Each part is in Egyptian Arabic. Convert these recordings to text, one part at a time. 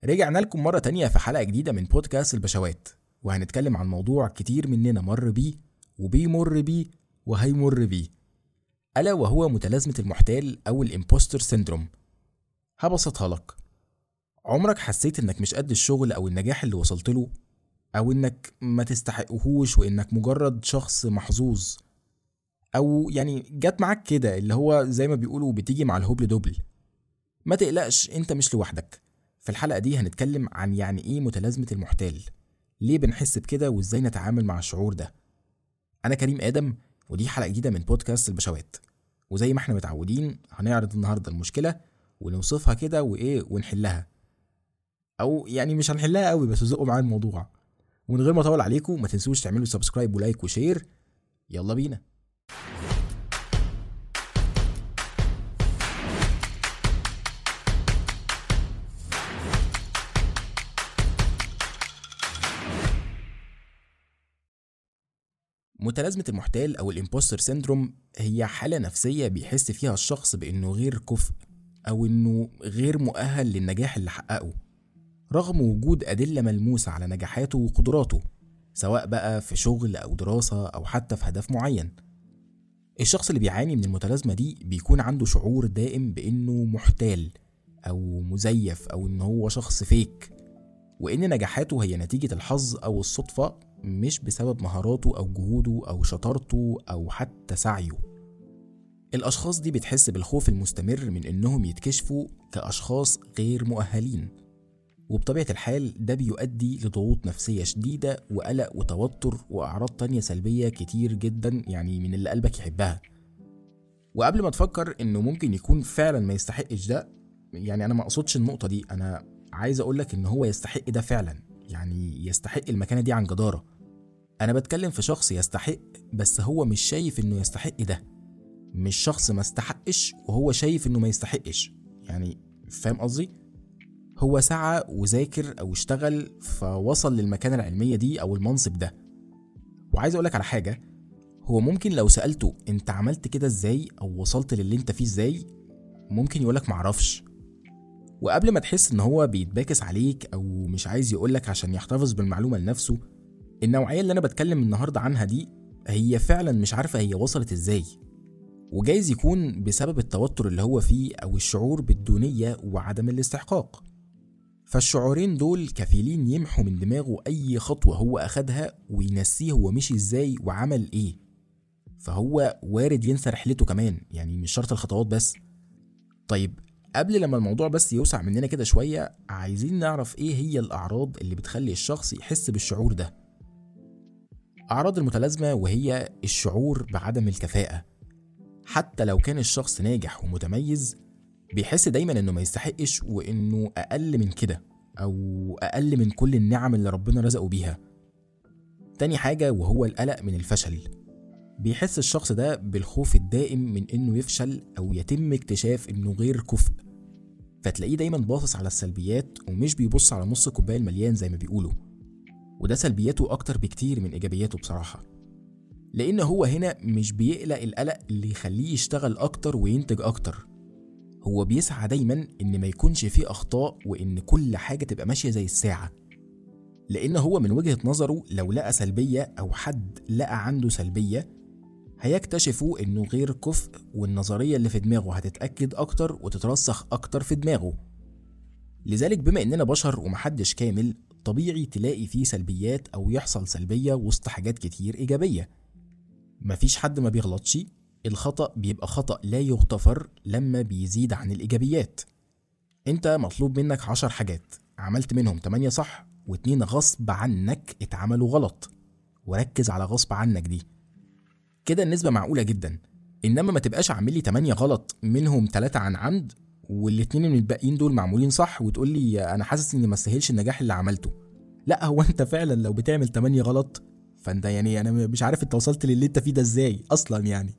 رجعنا لكم مرة تانية في حلقة جديدة من بودكاست البشوات وهنتكلم عن موضوع كتير مننا مر بيه وبيمر بيه وهيمر بيه ألا وهو متلازمة المحتال أو الإمبوستر سيندروم هبسطها لك عمرك حسيت إنك مش قد الشغل أو النجاح اللي وصلت له أو إنك ما تستحقهوش وإنك مجرد شخص محظوظ أو يعني جت معاك كده اللي هو زي ما بيقولوا بتيجي مع الهبل دبل ما تقلقش انت مش لوحدك في الحلقة دي هنتكلم عن يعني ايه متلازمة المحتال ليه بنحس بكده وازاي نتعامل مع الشعور ده انا كريم ادم ودي حلقة جديدة من بودكاست البشوات وزي ما احنا متعودين هنعرض النهاردة المشكلة ونوصفها كده وايه ونحلها او يعني مش هنحلها قوي بس زقوا معايا الموضوع ومن غير ما اطول عليكم ما تنسوش تعملوا سبسكرايب ولايك وشير يلا بينا متلازمة المحتال أو الإمبوستر سيندروم هي حالة نفسية بيحس فيها الشخص بإنه غير كفء أو إنه غير مؤهل للنجاح اللي حققه رغم وجود أدلة ملموسة على نجاحاته وقدراته سواء بقى في شغل أو دراسة أو حتى في هدف معين الشخص اللي بيعاني من المتلازمة دي بيكون عنده شعور دائم بإنه محتال أو مزيف أو إن هو شخص فيك وإن نجاحاته هي نتيجة الحظ أو الصدفة مش بسبب مهاراته أو جهوده أو شطارته أو حتى سعيه الأشخاص دي بتحس بالخوف المستمر من إنهم يتكشفوا كأشخاص غير مؤهلين وبطبيعة الحال ده بيؤدي لضغوط نفسية شديدة وقلق وتوتر وأعراض تانية سلبية كتير جدا يعني من اللي قلبك يحبها وقبل ما تفكر إنه ممكن يكون فعلا ما يستحقش ده يعني أنا ما أقصدش النقطة دي أنا عايز أقولك إن هو يستحق ده فعلا يعني يستحق المكانة دي عن جدارة أنا بتكلم في شخص يستحق بس هو مش شايف إنه يستحق ده مش شخص ما استحقش وهو شايف إنه ما يستحقش يعني فاهم قصدي؟ هو سعى وذاكر أو اشتغل فوصل للمكانة العلمية دي أو المنصب ده وعايز أقولك على حاجة هو ممكن لو سألته أنت عملت كده إزاي أو وصلت للي أنت فيه إزاي ممكن يقولك معرفش وقبل ما تحس ان هو بيتباكس عليك او مش عايز يقولك عشان يحتفظ بالمعلومه لنفسه النوعيه اللي انا بتكلم النهارده عنها دي هي فعلا مش عارفه هي وصلت ازاي وجايز يكون بسبب التوتر اللي هو فيه او الشعور بالدونيه وعدم الاستحقاق فالشعورين دول كفيلين يمحوا من دماغه اي خطوه هو اخدها وينسيه هو مشي ازاي وعمل ايه فهو وارد ينسى رحلته كمان يعني مش شرط الخطوات بس طيب قبل لما الموضوع بس يوسع مننا كده شوية عايزين نعرف ايه هي الأعراض اللي بتخلي الشخص يحس بالشعور ده أعراض المتلازمة وهي الشعور بعدم الكفاءة حتى لو كان الشخص ناجح ومتميز بيحس دايما انه ما يستحقش وانه اقل من كده او اقل من كل النعم اللي ربنا رزقه بيها تاني حاجة وهو القلق من الفشل بيحس الشخص ده بالخوف الدائم من انه يفشل او يتم اكتشاف انه غير كفء فتلاقيه دايما باصص على السلبيات ومش بيبص على نص الكوبايه المليان زي ما بيقولوا وده سلبياته اكتر بكتير من ايجابياته بصراحه لان هو هنا مش بيقلق القلق اللي يخليه يشتغل اكتر وينتج اكتر هو بيسعى دايما ان ما يكونش فيه اخطاء وان كل حاجه تبقى ماشيه زي الساعه لان هو من وجهه نظره لو لقى سلبيه او حد لقى عنده سلبيه هيكتشفوا انه غير كفء والنظريه اللي في دماغه هتتاكد اكتر وتترسخ اكتر في دماغه لذلك بما اننا بشر ومحدش كامل طبيعي تلاقي فيه سلبيات او يحصل سلبيه وسط حاجات كتير ايجابيه مفيش حد ما بيغلطش الخطا بيبقى خطا لا يغتفر لما بيزيد عن الايجابيات انت مطلوب منك عشر حاجات عملت منهم 8 صح واتنين غصب عنك اتعملوا غلط وركز على غصب عنك دي كده النسبة معقولة جدا انما ما تبقاش عامل لي 8 غلط منهم 3 عن عمد والاتنين من الباقيين دول معمولين صح وتقول لي انا حاسس اني ما استاهلش النجاح اللي عملته لا هو انت فعلا لو بتعمل 8 غلط فانت يعني انا مش عارف انت وصلت للي انت فيه ده ازاي اصلا يعني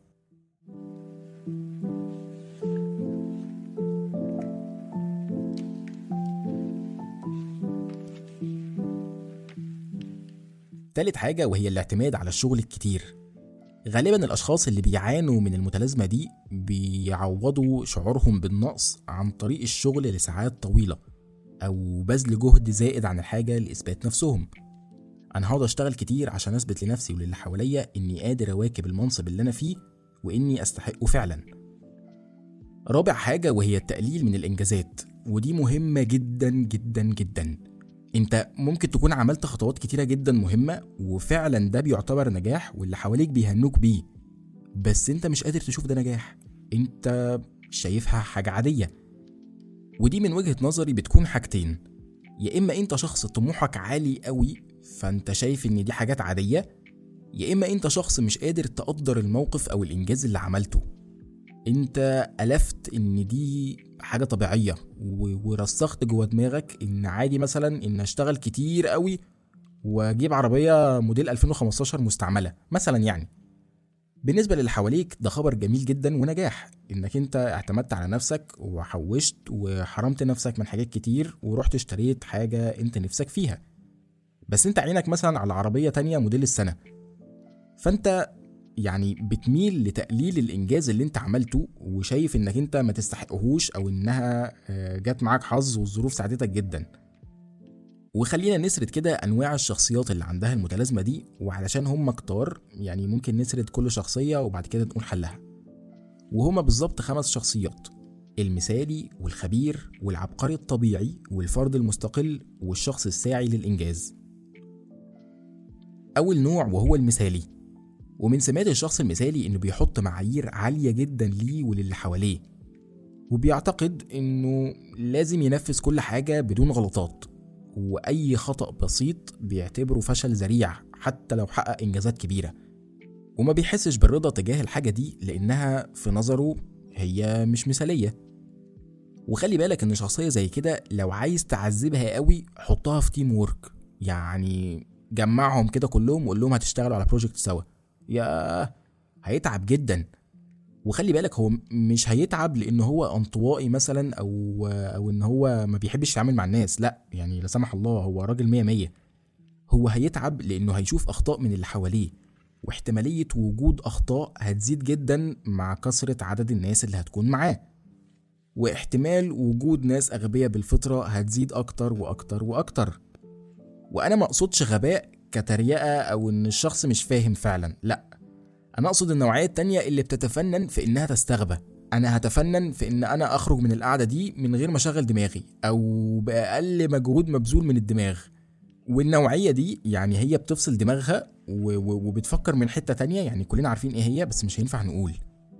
تالت حاجة وهي الاعتماد على الشغل الكتير غالبا الأشخاص اللي بيعانوا من المتلازمة دي بيعوضوا شعورهم بالنقص عن طريق الشغل لساعات طويلة أو بذل جهد زائد عن الحاجة لإثبات نفسهم أنا هقعد أشتغل كتير عشان أثبت لنفسي وللي حواليا إني قادر أواكب المنصب اللي أنا فيه وإني أستحقه فعلا رابع حاجة وهي التقليل من الإنجازات ودي مهمة جدا جدا جدا انت ممكن تكون عملت خطوات كتيرة جدا مهمة وفعلا ده بيعتبر نجاح واللي حواليك بيهنوك بيه بس انت مش قادر تشوف ده نجاح انت شايفها حاجة عادية ودي من وجهة نظري بتكون حاجتين يا اما انت شخص طموحك عالي قوي فانت شايف ان دي حاجات عادية يا اما انت شخص مش قادر تقدر الموقف او الانجاز اللي عملته انت الفت ان دي حاجه طبيعيه ورسخت جوه دماغك ان عادي مثلا ان اشتغل كتير قوي واجيب عربيه موديل 2015 مستعمله مثلا يعني بالنسبه للي حواليك ده خبر جميل جدا ونجاح انك انت اعتمدت على نفسك وحوشت وحرمت نفسك من حاجات كتير ورحت اشتريت حاجه انت نفسك فيها بس انت عينك مثلا على عربيه تانية موديل السنه فانت يعني بتميل لتقليل الانجاز اللي انت عملته وشايف انك انت ما تستحقهوش او انها آه، جت معاك حظ والظروف ساعدتك جدا وخلينا نسرد كده انواع الشخصيات اللي عندها المتلازمه دي وعلشان هم كتار يعني ممكن نسرد كل شخصيه وبعد كده نقول حلها وهما بالظبط خمس شخصيات المثالي والخبير والعبقري الطبيعي والفرد المستقل والشخص الساعي للإنجاز أول نوع وهو المثالي ومن سمات الشخص المثالي إنه بيحط معايير عالية جدا ليه وللي حواليه وبيعتقد إنه لازم ينفذ كل حاجة بدون غلطات وأي خطأ بسيط بيعتبره فشل ذريع حتى لو حقق إنجازات كبيرة وما بيحسش بالرضا تجاه الحاجة دي لأنها في نظره هي مش مثالية وخلي بالك إن شخصية زي كده لو عايز تعذبها قوي حطها في تيم وورك يعني جمعهم كده كلهم وقول لهم هتشتغلوا على بروجكت سوا يا هيتعب جدا وخلي بالك هو مش هيتعب لان هو انطوائي مثلا او او ان هو ما بيحبش يتعامل مع الناس لا يعني لا سمح الله هو راجل مية مية هو هيتعب لانه هيشوف اخطاء من اللي حواليه واحتمالية وجود أخطاء هتزيد جدا مع كثرة عدد الناس اللي هتكون معاه واحتمال وجود ناس أغبياء بالفطرة هتزيد أكتر وأكتر وأكتر وأنا ما أقصدش غباء كتريقة أو إن الشخص مش فاهم فعلا لأ أنا أقصد النوعية التانية اللي بتتفنن في إنها تستغبى أنا هتفنن في إن أنا أخرج من القعدة دي من غير ما أشغل دماغي أو بأقل مجهود مبذول من الدماغ والنوعية دي يعني هي بتفصل دماغها وبتفكر من حتة تانية يعني كلنا عارفين إيه هي بس مش هينفع نقول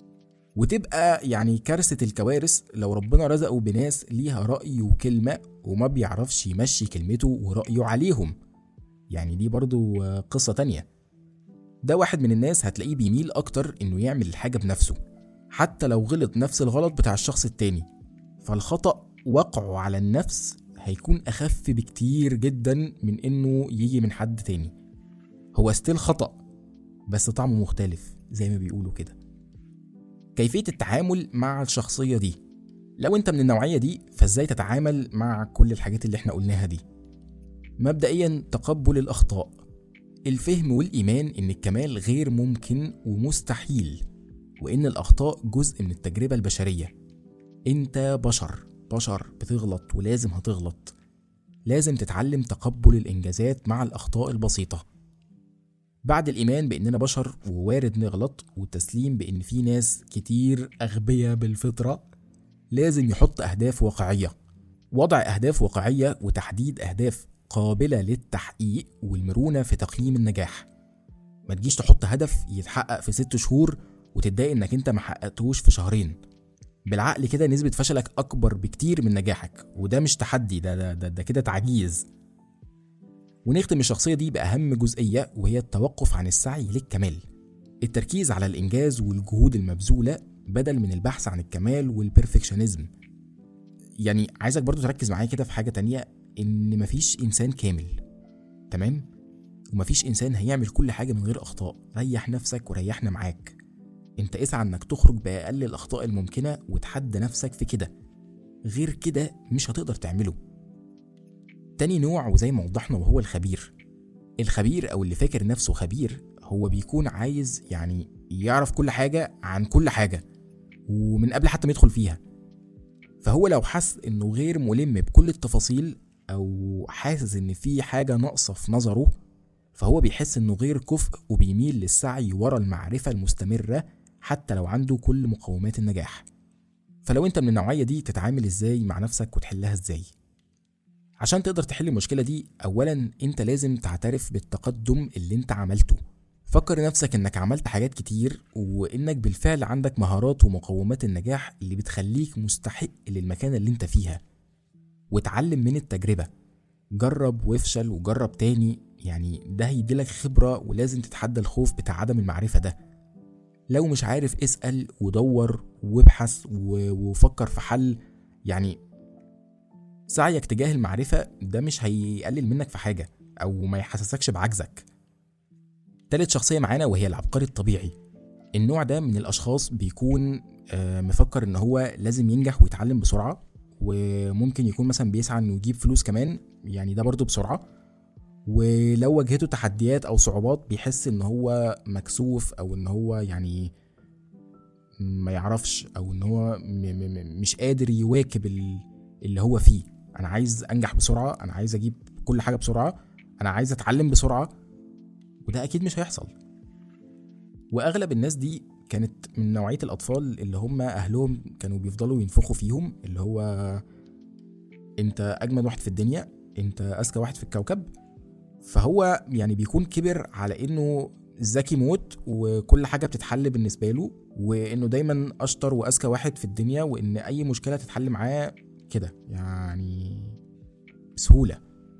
وتبقى يعني كارثة الكوارث لو ربنا رزقه بناس ليها رأي وكلمة وما بيعرفش يمشي كلمته ورأيه عليهم يعني دي برضو قصة تانية ده واحد من الناس هتلاقيه بيميل أكتر إنه يعمل الحاجة بنفسه حتى لو غلط نفس الغلط بتاع الشخص التاني فالخطأ وقعه على النفس هيكون أخف بكتير جدا من إنه يجي من حد تاني هو ستيل خطأ بس طعمه مختلف زي ما بيقولوا كده كيفية التعامل مع الشخصية دي لو انت من النوعية دي فازاي تتعامل مع كل الحاجات اللي احنا قلناها دي مبدئيا تقبل الأخطاء الفهم والإيمان إن الكمال غير ممكن ومستحيل وإن الأخطاء جزء من التجربة البشرية أنت بشر بشر بتغلط ولازم هتغلط لازم تتعلم تقبل الإنجازات مع الأخطاء البسيطة بعد الإيمان بإننا بشر ووارد نغلط والتسليم بإن في ناس كتير أغبياء بالفطرة لازم يحط أهداف واقعية وضع أهداف واقعية وتحديد أهداف قابلة للتحقيق والمرونة في تقييم النجاح ما تجيش تحط هدف يتحقق في ست شهور وتتضايق انك انت محققتهوش في شهرين بالعقل كده نسبة فشلك أكبر بكتير من نجاحك وده مش تحدي ده ده, ده, ده كده تعجيز ونختم الشخصية دي بأهم جزئية وهي التوقف عن السعي للكمال التركيز على الإنجاز والجهود المبذولة بدل من البحث عن الكمال والبرفكشنزم يعني عايزك برضو تركز معايا كده في حاجة تانية إن مفيش إنسان كامل تمام ومفيش إنسان هيعمل كل حاجة من غير أخطاء ريح نفسك وريحنا معاك انت اسعى انك تخرج بأقل الأخطاء الممكنة وتحدى نفسك في كده غير كده مش هتقدر تعمله تاني نوع وزي ما وضحنا وهو الخبير الخبير أو اللي فاكر نفسه خبير هو بيكون عايز يعني يعرف كل حاجة عن كل حاجة ومن قبل حتى ما يدخل فيها فهو لو حس انه غير ملم بكل التفاصيل او حاسس ان في حاجة ناقصة في نظره فهو بيحس انه غير كفء وبيميل للسعي ورا المعرفة المستمرة حتى لو عنده كل مقومات النجاح فلو انت من النوعية دي تتعامل ازاي مع نفسك وتحلها ازاي عشان تقدر تحل المشكلة دي اولا انت لازم تعترف بالتقدم اللي انت عملته فكر نفسك انك عملت حاجات كتير وانك بالفعل عندك مهارات ومقومات النجاح اللي بتخليك مستحق للمكانة اللي انت فيها وتعلم من التجربة جرب وافشل وجرب تاني يعني ده هيديلك خبرة ولازم تتحدى الخوف بتاع عدم المعرفة ده لو مش عارف اسأل ودور وابحث وفكر في حل يعني سعيك تجاه المعرفة ده مش هيقلل منك في حاجة أو ما يحسسكش بعجزك تالت شخصية معانا وهي العبقري الطبيعي النوع ده من الأشخاص بيكون آه، مفكر إن هو لازم ينجح ويتعلم بسرعة وممكن يكون مثلا بيسعى إنه يجيب فلوس كمان يعني ده برضه بسرعة ولو واجهته تحديات أو صعوبات بيحس إن هو مكسوف أو إن هو يعني ما يعرفش أو إن هو مش قادر يواكب اللي هو فيه أنا عايز أنجح بسرعة أنا عايز أجيب كل حاجة بسرعة أنا عايز أتعلم بسرعة وده اكيد مش هيحصل واغلب الناس دي كانت من نوعيه الاطفال اللي هم اهلهم كانوا بيفضلوا ينفخوا فيهم اللي هو انت اجمد واحد في الدنيا انت اذكى واحد في الكوكب فهو يعني بيكون كبر على انه ذكي موت وكل حاجه بتتحل بالنسبه له وانه دايما اشطر واذكى واحد في الدنيا وان اي مشكله تتحل معاه كده يعني بسهوله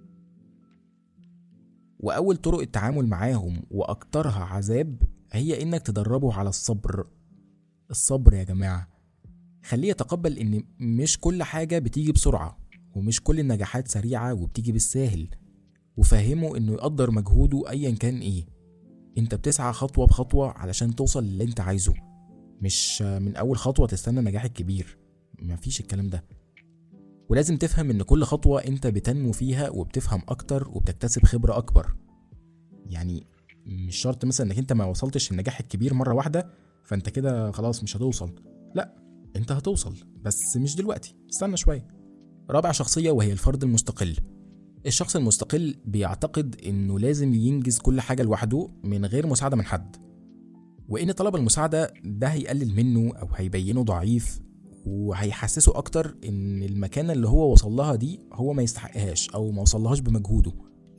وأول طرق التعامل معاهم وأكترها عذاب هي إنك تدربه على الصبر الصبر يا جماعة خليه يتقبل إن مش كل حاجة بتيجي بسرعة ومش كل النجاحات سريعة وبتيجي بالساهل وفهمه إنه يقدر مجهوده أيا كان إيه أنت بتسعى خطوة بخطوة علشان توصل للي أنت عايزه مش من أول خطوة تستنى النجاح الكبير مفيش الكلام ده ولازم تفهم ان كل خطوة انت بتنمو فيها وبتفهم اكتر وبتكتسب خبرة اكبر يعني مش شرط مثلا انك انت ما وصلتش النجاح الكبير مرة واحدة فانت كده خلاص مش هتوصل لا انت هتوصل بس مش دلوقتي استنى شوية رابع شخصية وهي الفرد المستقل الشخص المستقل بيعتقد انه لازم ينجز كل حاجة لوحده من غير مساعدة من حد وان طلب المساعدة ده هيقلل منه او هيبينه ضعيف وهيحسسه اكتر ان المكانة اللي هو وصل لها دي هو ما يستحقهاش او ما وصلهاش بمجهوده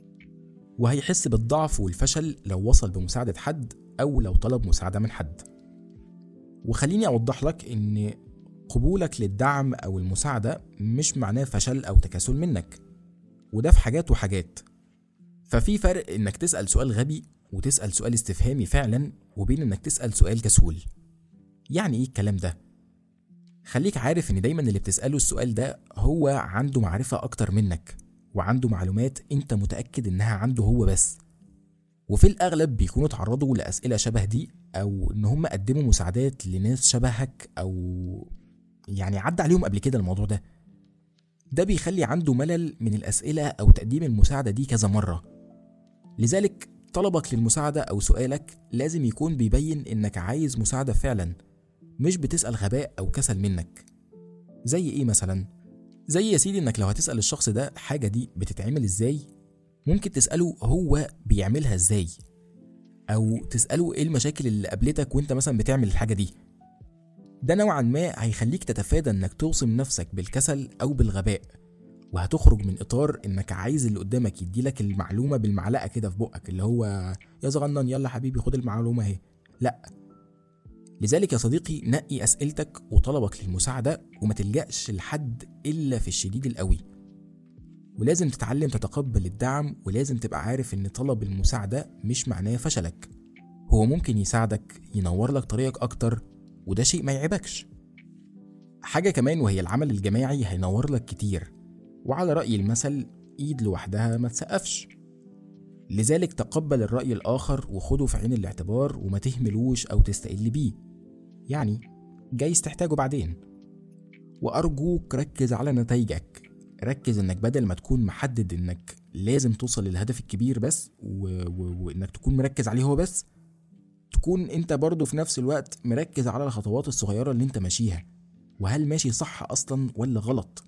وهيحس بالضعف والفشل لو وصل بمساعدة حد او لو طلب مساعدة من حد وخليني اوضح لك ان قبولك للدعم او المساعدة مش معناه فشل او تكاسل منك وده في حاجات وحاجات ففي فرق انك تسأل سؤال غبي وتسأل سؤال استفهامي فعلا وبين انك تسأل سؤال كسول يعني ايه الكلام ده خليك عارف ان دايما اللي بتسأله السؤال ده هو عنده معرفة اكتر منك وعنده معلومات انت متأكد انها عنده هو بس وفي الاغلب بيكونوا اتعرضوا لاسئلة شبه دي او ان هم قدموا مساعدات لناس شبهك او يعني عدى عليهم قبل كده الموضوع ده ده بيخلي عنده ملل من الاسئلة او تقديم المساعدة دي كذا مرة لذلك طلبك للمساعدة او سؤالك لازم يكون بيبين انك عايز مساعدة فعلا مش بتسأل غباء أو كسل منك زي إيه مثلا؟ زي يا سيدي إنك لو هتسأل الشخص ده حاجة دي بتتعمل إزاي ممكن تسأله هو بيعملها إزاي أو تسأله إيه المشاكل اللي قابلتك وإنت مثلا بتعمل الحاجة دي ده نوعا ما هيخليك تتفادى إنك توصم نفسك بالكسل أو بالغباء وهتخرج من اطار انك عايز اللي قدامك يديلك المعلومه بالمعلقه كده في بقك اللي هو يا صغنن يلا حبيبي خد المعلومه اهي لا لذلك يا صديقي نقي أسئلتك وطلبك للمساعدة وما تلجأش لحد إلا في الشديد القوي ولازم تتعلم تتقبل الدعم ولازم تبقى عارف إن طلب المساعدة مش معناه فشلك هو ممكن يساعدك ينور لك طريقك أكتر وده شيء ما يعيبكش حاجة كمان وهي العمل الجماعي هينور لك كتير وعلى رأي المثل إيد لوحدها ما تسقفش لذلك تقبل الرأي الآخر وخده في عين الاعتبار وما تهملوش أو تستقل بيه يعني جايز تحتاجه بعدين وأرجوك ركز على نتائجك ركز انك بدل ما تكون محدد انك لازم توصل للهدف الكبير بس و... و... وانك تكون مركز عليه هو بس تكون انت برضه في نفس الوقت مركز على الخطوات الصغيرة اللي انت ماشيها وهل ماشي صح أصلا ولا غلط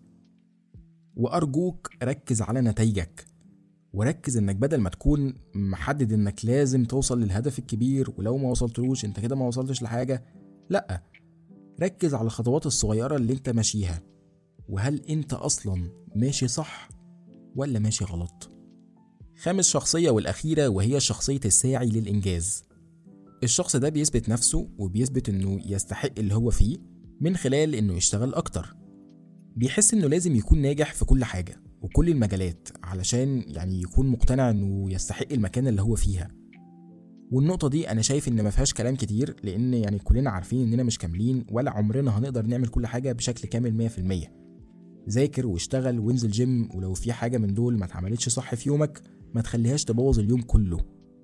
وأرجوك ركز على نتائجك وركز انك بدل ما تكون محدد انك لازم توصل للهدف الكبير ولو ما وصلتلوش انت كده ما وصلتش لحاجة لأ ركز على الخطوات الصغيرة اللي انت ماشيها وهل انت اصلا ماشي صح ولا ماشي غلط خامس شخصية والأخيرة وهي شخصية الساعي للإنجاز الشخص ده بيثبت نفسه وبيثبت انه يستحق اللي هو فيه من خلال انه يشتغل اكتر بيحس انه لازم يكون ناجح في كل حاجة وكل المجالات علشان يعني يكون مقتنع انه يستحق المكان اللي هو فيها والنقطة دي أنا شايف إن ما فيهاش كلام كتير لأن يعني كلنا عارفين إننا مش كاملين ولا عمرنا هنقدر نعمل كل حاجة بشكل كامل 100% ذاكر واشتغل وانزل جيم ولو في حاجة من دول ما اتعملتش صح في يومك ما تخليهاش تبوظ اليوم كله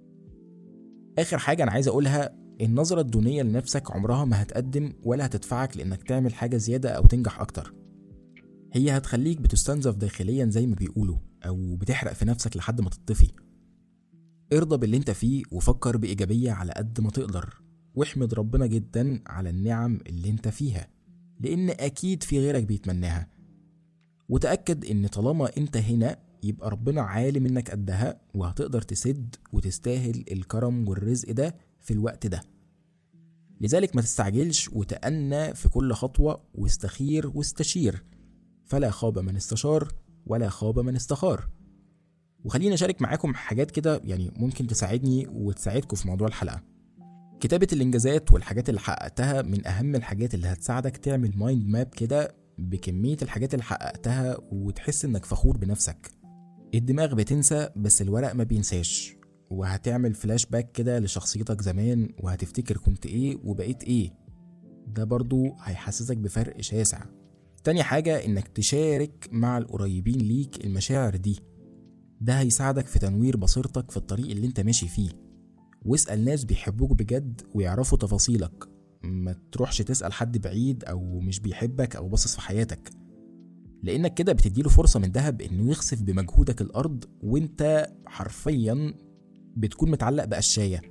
آخر حاجة أنا عايز أقولها النظرة الدونية لنفسك عمرها ما هتقدم ولا هتدفعك لإنك تعمل حاجة زيادة أو تنجح أكتر هي هتخليك بتستنزف داخليا زي ما بيقولوا أو بتحرق في نفسك لحد ما تطفي ارضى باللي انت فيه وفكر بإيجابية على قد ما تقدر واحمد ربنا جدا على النعم اللي انت فيها لأن أكيد في غيرك بيتمناها وتأكد إن طالما انت هنا يبقى ربنا عالم انك قدها وهتقدر تسد وتستاهل الكرم والرزق ده في الوقت ده لذلك ما تستعجلش وتأنى في كل خطوة واستخير واستشير فلا خاب من استشار ولا خاب من استخار وخليني اشارك معاكم حاجات كده يعني ممكن تساعدني وتساعدكم في موضوع الحلقه كتابة الإنجازات والحاجات اللي حققتها من أهم الحاجات اللي هتساعدك تعمل مايند ماب كده بكمية الحاجات اللي حققتها وتحس إنك فخور بنفسك الدماغ بتنسى بس الورق ما بينساش وهتعمل فلاش باك كده لشخصيتك زمان وهتفتكر كنت ايه وبقيت ايه ده برضو هيحسسك بفرق شاسع تاني حاجة انك تشارك مع القريبين ليك المشاعر دي ده هيساعدك في تنوير بصيرتك في الطريق اللي انت ماشي فيه واسأل ناس بيحبوك بجد ويعرفوا تفاصيلك ما تروحش تسأل حد بعيد أو مش بيحبك أو باصص في حياتك لأنك كده بتديله فرصة من دهب إنه يخسف بمجهودك الأرض وأنت حرفيا بتكون متعلق بقشاية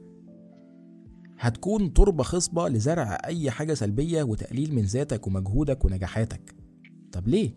هتكون تربة خصبة لزرع أي حاجة سلبية وتقليل من ذاتك ومجهودك ونجاحاتك طب ليه؟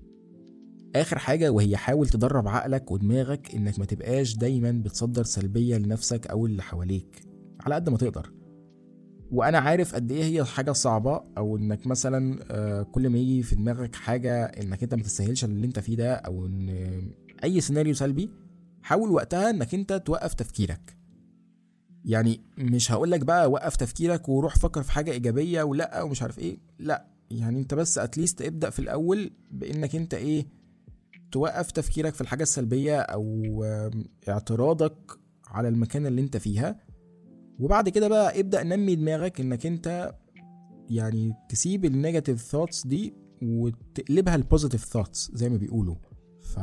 آخر حاجة وهي حاول تدرب عقلك ودماغك إنك ما تبقاش دايما بتصدر سلبية لنفسك أو اللي حواليك على قد ما تقدر وأنا عارف قد إيه هي حاجة صعبة أو إنك مثلا آه، كل ما يجي في دماغك حاجة إنك أنت ما تستاهلش اللي أنت فيه ده أو إن أي سيناريو سلبي حاول وقتها إنك أنت توقف تفكيرك يعني مش هقولك بقى وقف تفكيرك وروح فكر في حاجة إيجابية ولا ومش عارف إيه لا يعني أنت بس أتليست ابدأ في الأول بإنك أنت إيه توقف تفكيرك في الحاجة السلبية أو اعتراضك على المكان اللي انت فيها وبعد كده بقى ابدأ نمي دماغك انك انت يعني تسيب النيجاتيف ثوتس دي وتقلبها البوزيتيف ثوتس زي ما بيقولوا ف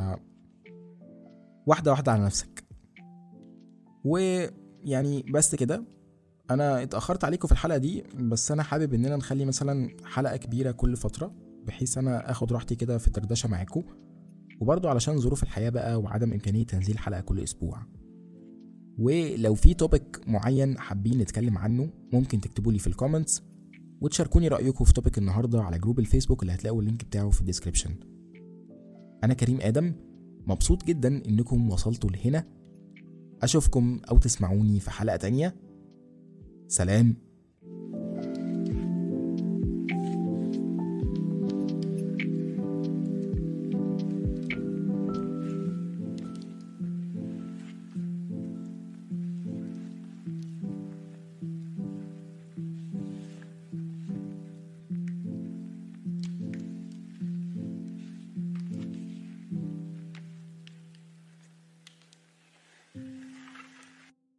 واحدة واحدة على نفسك ويعني بس كده انا اتأخرت عليكم في الحلقة دي بس انا حابب اننا نخلي مثلا حلقة كبيرة كل فترة بحيث انا اخد راحتي كده في الدردشة معاكم وبرضه علشان ظروف الحياة بقى وعدم إمكانية تنزيل حلقة كل أسبوع ولو في توبيك معين حابين نتكلم عنه ممكن تكتبوا لي في الكومنتس وتشاركوني رأيكم في توبيك النهاردة على جروب الفيسبوك اللي هتلاقوا اللينك بتاعه في الديسكريبشن أنا كريم آدم مبسوط جدا إنكم وصلتوا لهنا أشوفكم أو تسمعوني في حلقة تانية سلام